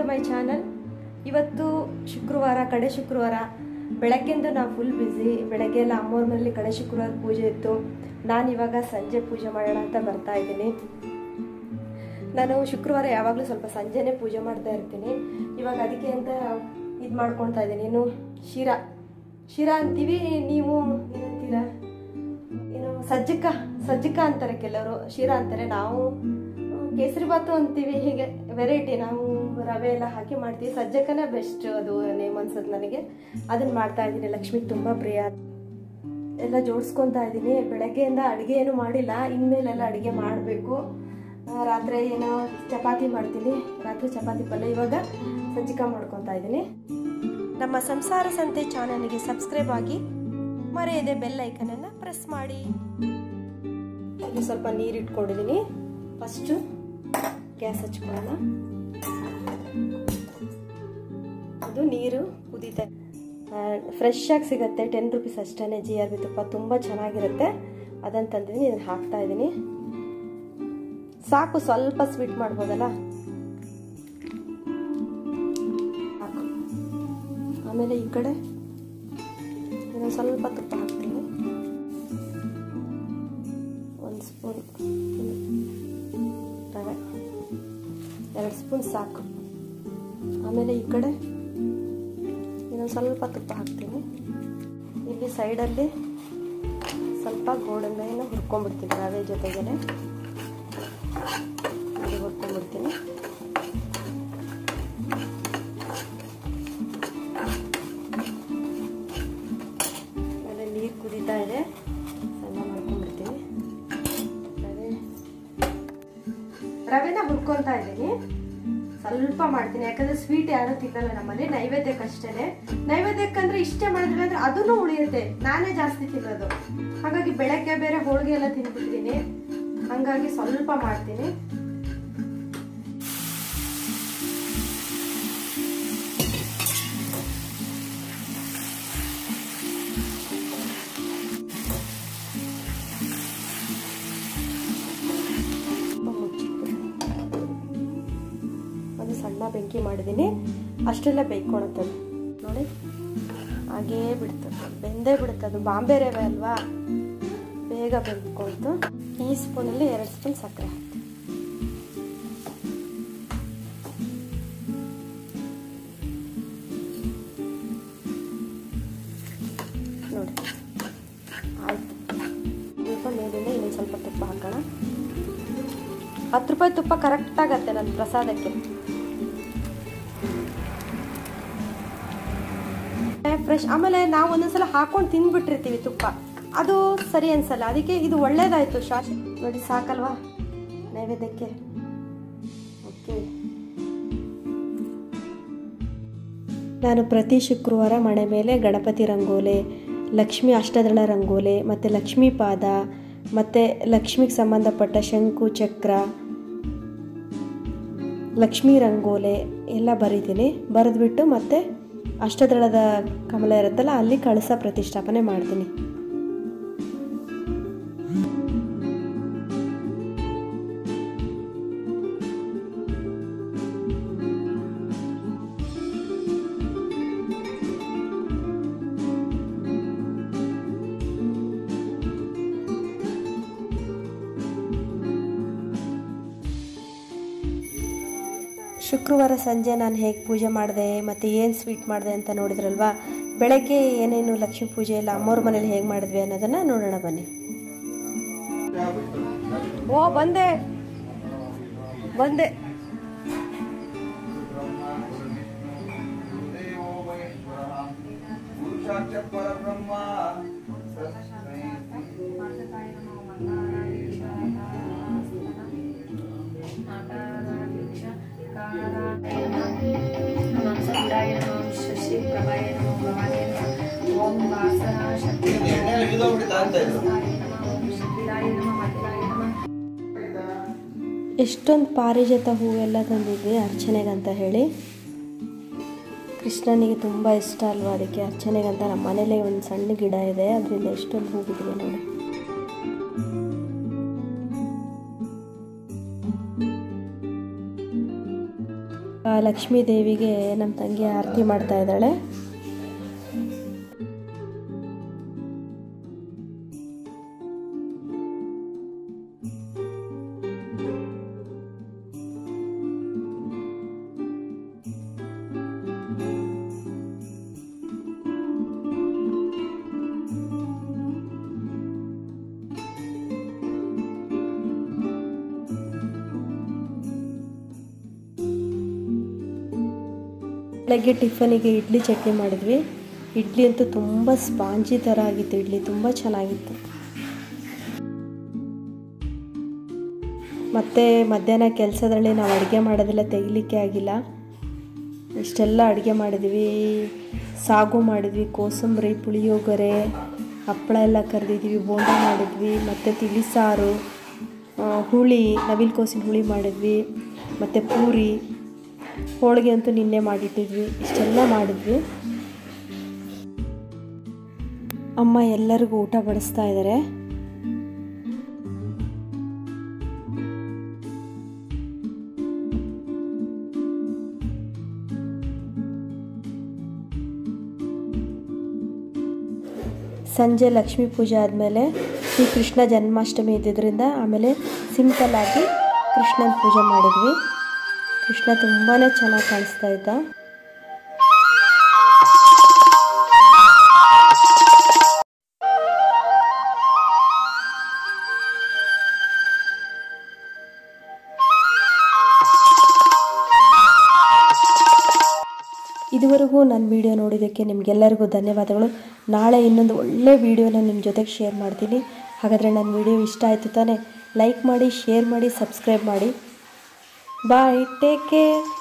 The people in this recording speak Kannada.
ಮೈ ಚಾನಲ್ ಇವತ್ತು ಶುಕ್ರವಾರ ಕಡೆ ಶುಕ್ರವಾರ ಬೆಳಗ್ಗೆಂದು ನಾವು ಫುಲ್ ಬ್ಯುಸಿ ಬೆಳಗ್ಗೆ ಎಲ್ಲ ಅಮ್ಮವ್ರ ಮನೇಲಿ ಕಡೆ ಶುಕ್ರವಾರ ಪೂಜೆ ಇತ್ತು ನಾನು ಇವಾಗ ಸಂಜೆ ಪೂಜೆ ಮಾಡೋಣ ಅಂತ ಬರ್ತಾ ಇದ್ದೀನಿ ನಾನು ಶುಕ್ರವಾರ ಯಾವಾಗಲೂ ಸ್ವಲ್ಪ ಸಂಜೆನೇ ಪೂಜೆ ಮಾಡ್ತಾ ಇರ್ತೀನಿ ಇವಾಗ ಅದಕ್ಕೆ ಅಂತ ಇದು ಮಾಡ್ಕೊಳ್ತಾ ಇದ್ದೀನಿ ಏನು ಶಿರಾ ಶಿರಾ ಅಂತೀವಿ ನೀವು ಏನಂತೀರಾ ಏನು ಸಜ್ಜಕ ಸಜ್ಜಕ ಅಂತಾರೆ ಕೆಲವರು ಶಿರಾ ಅಂತಾರೆ ನಾವು ಕೇಸರಿ ಬಾತು ಅಂತೀವಿ ಹೀಗೆ ವೆರೈಟಿ ನಾವು ರವೆ ಎಲ್ಲ ಹಾಕಿ ಮಾಡ್ತೀವಿ ಸಜ್ಜಕನೇ ಬೆಸ್ಟ್ ಅದು ನೇಮ್ ಅನ್ಸುತ್ತೆ ನನಗೆ ಅದನ್ನ ಮಾಡ್ತಾ ಇದ್ದೀನಿ ಲಕ್ಷ್ಮಿಗೆ ತುಂಬ ಪ್ರಿಯ ಎಲ್ಲ ಜೋಡಿಸ್ಕೊತಾ ಇದ್ದೀನಿ ಬೆಳಗ್ಗೆಯಿಂದ ಅಡುಗೆ ಏನು ಮಾಡಿಲ್ಲ ಇನ್ಮೇಲೆಲ್ಲ ಅಡುಗೆ ಮಾಡಬೇಕು ರಾತ್ರಿ ಏನೋ ಚಪಾತಿ ಮಾಡ್ತೀನಿ ರಾತ್ರಿ ಚಪಾತಿ ಪಲ್ಯ ಇವಾಗ ಸಜ್ಜಿಕ ಮಾಡ್ಕೊತಾ ಇದ್ದೀನಿ ನಮ್ಮ ಸಂಸಾರ ಸಂತೆ ಚಾನಲ್ಗೆ ಸಬ್ಸ್ಕ್ರೈಬ್ ಆಗಿ ಮರೆಯದೆ ಬೆಲ್ ಐಕನನ್ನು ಪ್ರೆಸ್ ಮಾಡಿ ಇಲ್ಲಿ ಸ್ವಲ್ಪ ನೀರು ಇಟ್ಕೊಂಡಿದ್ದೀನಿ ಫಸ್ಟು ಗ್ಯಾಸ್ ಹಚ್ಕೊಳ್ಳೋಣ ಅದು ನೀರು ಕುದೀತಾ ಫ್ರೆಶ್ ಆಗಿ ಸಿಗುತ್ತೆ ಟೆನ್ ರುಪೀಸ್ ಅಷ್ಟೇ ಜಿ ಆರ್ ಬಿ ತುಪ್ಪ ತುಂಬ ಚೆನ್ನಾಗಿರುತ್ತೆ ಅದನ್ನು ತಂದಿದ್ದೀನಿ ಇದನ್ನು ಹಾಕ್ತಾ ಇದ್ದೀನಿ ಸಾಕು ಸ್ವಲ್ಪ ಸ್ವೀಟ್ ಮಾಡ್ಬೋದಲ್ಲ ಸಾಕು ಆಮೇಲೆ ಈ ಕಡೆ ಇನ್ನೊಂದು ಸ್ವಲ್ಪ ತುಪ್ಪ ಹಾಕ್ತೀನಿ ಒಂದು ಸ್ಪೂನ್ ರವೆ ಎರಡು ಸ್ಪೂನ್ ಸಾಕು ಆಮೇಲೆ ಈ ಕಡೆ ಇನ್ನೊಂದು ಸ್ವಲ್ಪ ತುಪ್ಪ ಹಾಕ್ತೀನಿ ಇಲ್ಲಿ ಸೈಡಲ್ಲಿ ಸ್ವಲ್ಪ ಗೋಡಂಬಿಯನ್ನು ಹುರ್ಕೊಂಡ್ಬಿಡ್ತೀನಿ ರವೆ ಜೊತೆಗೇ ಹುರ್ಕೊಂಡ್ಬಿಡ್ತೀನಿ ಆಮೇಲೆ ನೀರು ಕುದೀತಾ ಇದೆ ಸಣ್ಣ ಮಾಡ್ಕೊಂಡ್ಬಿಡ್ತೀನಿ ರವೆ ರವೆನ ಹುರ್ಕೊತಾ ಇದ್ದೀನಿ ಸ್ವಲ್ಪ ಮಾಡ್ತೀನಿ ಯಾಕಂದ್ರೆ ಸ್ವೀಟ್ ಯಾರು ತಿನ್ನಲ್ಲ ನಮ್ಮಲ್ಲಿ ನೈವೇದ್ಯಕ್ಕೆ ಅಷ್ಟೇ ನೈವೇದ್ಯಕ್ಕಂದ್ರೆ ಇಷ್ಟೇ ಮಾಡಿದ್ರೆ ಅಂದ್ರೆ ಅದನ್ನು ಉಳಿಯುತ್ತೆ ನಾನೇ ಜಾಸ್ತಿ ತಿನ್ನೋದು ಹಾಗಾಗಿ ಬೆಳಗ್ಗೆ ಬೇರೆ ಹೋಳಿಗೆ ಎಲ್ಲ ತಿನ್ಬಿಡ್ತೀನಿ ಹಂಗಾಗಿ ಸ್ವಲ್ಪ ಮಾಡ್ತೀನಿ ಒಂದು ಸಣ್ಣ ಬೆಂಕಿ ಮಾಡಿದ್ದೀನಿ ಅಷ್ಟೆಲ್ಲ ಬೇಯ್ಕೊಳತ್ತದು ನೋಡಿ ಹಾಗೇ ಬಿಡ್ತದೆ ಬೆಂದೇ ಬಿಡುತ್ತೆ ಅದು ಬಾಂಬೆ ರವೆ ಅಲ್ವಾ ಬೇಗ ಬೆಂದ್ಕೊಳ್ತು ಈ ಸ್ಪೂನಲ್ಲಿ ಎರಡು ಸ್ಪೂನ್ ಸಕ್ಕರೆ ಹಾಕ್ತೀನಿ ನೋಡಿ ಆಯ್ತು ಸ್ವಲ್ಪ ಮೇಲಿಂದ ಇನ್ನೊಂದು ಸ್ವಲ್ಪ ತುಪ್ಪ ಹಾಕೋಣ ಹತ್ತು ರೂಪಾಯಿ ತುಪ್ಪ ಕರೆಕ್ಟ್ ಆಗತ್ತೆ ನನ್ನ ಪ್ರಸಾದಕ್ಕೆ ಫ್ರೆಶ್ ಆಮೇಲೆ ನಾವು ಒಂದೊಂದ್ಸಲ ಹಾಕೊಂಡು ತಿಂದ್ಬಿಟ್ಟಿರ್ತೀವಿ ತುಪ್ಪ ಅದು ಸರಿ ಅನ್ಸಲ್ಲ ಅದಕ್ಕೆ ಇದು ಒಳ್ಳೇದಾಯ್ತು ಶಾಶಿ ನೋಡಿ ಸಾಕಲ್ವಾ ನೈವೇದ್ಯಕ್ಕೆ ಓಕೆ ನಾನು ಪ್ರತಿ ಶುಕ್ರವಾರ ಮನೆ ಮೇಲೆ ಗಣಪತಿ ರಂಗೋಲೆ ಲಕ್ಷ್ಮಿ ಅಷ್ಟದಳ ರಂಗೋಲೆ ಮತ್ತು ಲಕ್ಷ್ಮೀ ಪಾದ ಮತ್ತು ಲಕ್ಷ್ಮಿಗೆ ಸಂಬಂಧಪಟ್ಟ ಶಂಕು ಚಕ್ರ ಲಕ್ಷ್ಮೀ ರಂಗೋಲೆ ಎಲ್ಲ ಬರೀತೀನಿ ಬರೆದ್ಬಿಟ್ಟು ಮತ್ತೆ ಅಷ್ಟದಳದ ಕಮಲ ಇರುತ್ತಲ್ಲ ಅಲ್ಲಿ ಕಳಸ ಪ್ರತಿಷ್ಠಾಪನೆ ಮಾಡ್ತೀನಿ ಶುಕ್ರವಾರ ಸಂಜೆ ನಾನು ಹೇಗೆ ಪೂಜೆ ಮಾಡಿದೆ ಮತ್ತು ಏನು ಸ್ವೀಟ್ ಮಾಡಿದೆ ಅಂತ ನೋಡಿದ್ರಲ್ವಾ ಬೆಳಗ್ಗೆ ಏನೇನು ಲಕ್ಷ್ಮೀ ಪೂಜೆ ಎಲ್ಲ ಅಮ್ಮವ್ರ ಮನೇಲಿ ಹೇಗೆ ಮಾಡಿದ್ವಿ ಅನ್ನೋದನ್ನು ನೋಡೋಣ ಬನ್ನಿ ಓ ಬಂದೆ ಬಂದೆ ಎಷ್ಟೊಂದು ಪಾರಿಜಾತ ಹೂವೆಲ್ಲ ತಂದಿದ್ವಿ ಅರ್ಚನೆಗೆ ಅಂತ ಹೇಳಿ ಕೃಷ್ಣನಿಗೆ ತುಂಬ ಇಷ್ಟ ಅಲ್ವಾ ಅದಕ್ಕೆ ಅರ್ಚನೆಗೆ ಅಂತ ನಮ್ಮ ಮನೇಲೆ ಒಂದು ಸಣ್ಣ ಗಿಡ ಇದೆ ಅದರಿಂದ ಎಷ್ಟೊಂದು ಹೂ ಬಿಟ್ಟಿದೆ ನೋಡಿ ಲಕ್ಷ್ಮೀ ದೇವಿಗೆ ನಮ್ಮ ತಂಗಿ ಆರತಿ ಮಾಡ್ತಾ ಇದ್ದಾಳೆ ಬೆಳಗ್ಗೆ ಟಿಫನಿಗೆ ಇಡ್ಲಿ ಚಟ್ನಿ ಮಾಡಿದ್ವಿ ಇಡ್ಲಿ ಅಂತೂ ತುಂಬ ಸ್ಪಾಂಜಿ ಥರ ಆಗಿತ್ತು ಇಡ್ಲಿ ತುಂಬ ಚೆನ್ನಾಗಿತ್ತು ಮತ್ತು ಮಧ್ಯಾಹ್ನ ಕೆಲಸದಲ್ಲಿ ನಾವು ಅಡುಗೆ ಮಾಡೋದೆಲ್ಲ ತೆಗಿಲಿಕ್ಕೆ ಆಗಿಲ್ಲ ಇಷ್ಟೆಲ್ಲ ಅಡುಗೆ ಮಾಡಿದ್ವಿ ಸಾಗು ಮಾಡಿದ್ವಿ ಕೋಸಂಬರಿ ಪುಳಿಯೋಗರೆ ಹಪ್ಪಳ ಎಲ್ಲ ಕರೆದಿದ್ವಿ ಬೋಂಡ ಮಾಡಿದ್ವಿ ಮತ್ತು ತಿಳಿಸಾರು ಆ, ಹುಳಿ ನವಿಲು ಕೋಸಿನ ಹುಳಿ ಮಾಡಿದ್ವಿ ಮತ್ತು ಪೂರಿ ಹೋಳಿಗೆ ಅಂತೂ ನಿನ್ನೆ ಮಾಡಿಟ್ಟಿದ್ವಿ ಇಷ್ಟೆಲ್ಲ ಮಾಡಿದ್ವಿ ಅಮ್ಮ ಎಲ್ಲರಿಗೂ ಊಟ ಬಡಿಸ್ತಾ ಇದ್ದಾರೆ ಸಂಜೆ ಲಕ್ಷ್ಮೀ ಪೂಜೆ ಆದಮೇಲೆ ಶ್ರೀ ಕೃಷ್ಣ ಜನ್ಮಾಷ್ಟಮಿ ಇದ್ದಿದ್ದರಿಂದ ಆಮೇಲೆ ಸಿಂಪಲ್ ಆಗಿ ಕೃಷ್ಣನ ಪೂಜೆ ಮಾಡಿದ್ವಿ ಕೃಷ್ಣ ತುಂಬಾ ಚೆನ್ನಾಗಿ ಕಾಣಿಸ್ತಾ ಇದ್ದ ಇದುವರೆಗೂ ನನ್ನ ವಿಡಿಯೋ ನೋಡಿದ್ದಕ್ಕೆ ನಿಮಗೆಲ್ಲರಿಗೂ ಧನ್ಯವಾದಗಳು ನಾಳೆ ಇನ್ನೊಂದು ಒಳ್ಳೆ ವಿಡಿಯೋನ ನಿಮ್ಮ ಜೊತೆಗೆ ಶೇರ್ ಮಾಡ್ತೀನಿ ಹಾಗಾದರೆ ನನ್ನ ವಿಡಿಯೋ ಇಷ್ಟ ಆಯಿತು ತಾನೇ ಲೈಕ್ ಮಾಡಿ ಶೇರ್ ಮಾಡಿ ಸಬ್ಸ್ಕ್ರೈಬ್ ಮಾಡಿ ಬಾಯ್ ಟೇಕ್ ಕೇರ್